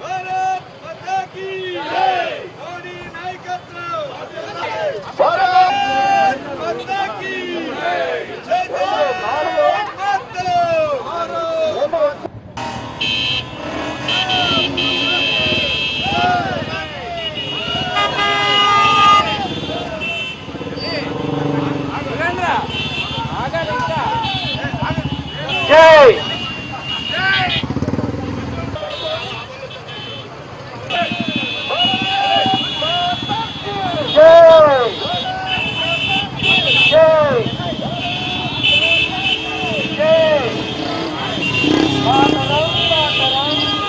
భారత్ మాతా key Modi నాయకత్వం భారత్ మాతా key జై జై భారత్ జై జై జై జై మాతరం మాతరం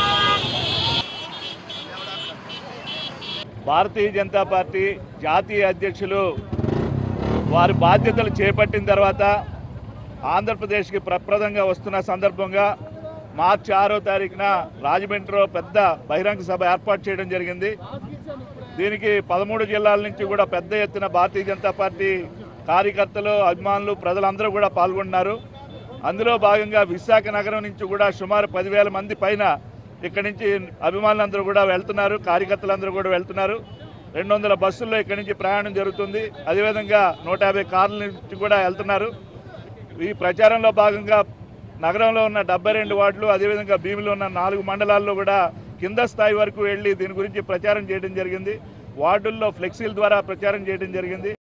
భారతీయ జనతా పార్టీ జాతీయ అధ్యక్షులు వారి బాధ్యతలు చేపట్టిన తర్వాత ఆంధ్రప్రదేశ్కి ప్రప్రదంగా వస్తున్న సందర్భంగా మార్చి ఆరో తారీఖున రాజమండ్రిలో పెద్ద బహిరంగ సభ ఏర్పాటు చేయడం జరిగింది దీనికి పదమూడు జిల్లాల నుంచి కూడా పెద్ద ఎత్తున భారతీయ జనతా పార్టీ కార్యకర్తలు అభిమానులు ప్రజలందరూ కూడా పాల్గొన్నారు అందులో భాగంగా విశాఖ నగరం నుంచి కూడా సుమారు పదివేల మంది పైన ఇక్కడి నుంచి అభిమానులందరూ కూడా వెళ్తున్నారు కార్యకర్తలందరూ కూడా వెళ్తున్నారు రెండు వందల బస్సుల్లో ఇక్కడి నుంచి ప్రయాణం జరుగుతుంది అదేవిధంగా నూట యాభై కార్ల నుంచి కూడా వెళ్తున్నారు ఈ ప్రచారంలో భాగంగా నగరంలో ఉన్న డెబ్బై రెండు వార్డులు అదేవిధంగా భీమిలో ఉన్న నాలుగు మండలాల్లో కూడా కింద స్థాయి వరకు వెళ్ళి దీని గురించి ప్రచారం చేయడం జరిగింది వార్డుల్లో ఫ్లెక్సీల ద్వారా ప్రచారం చేయడం జరిగింది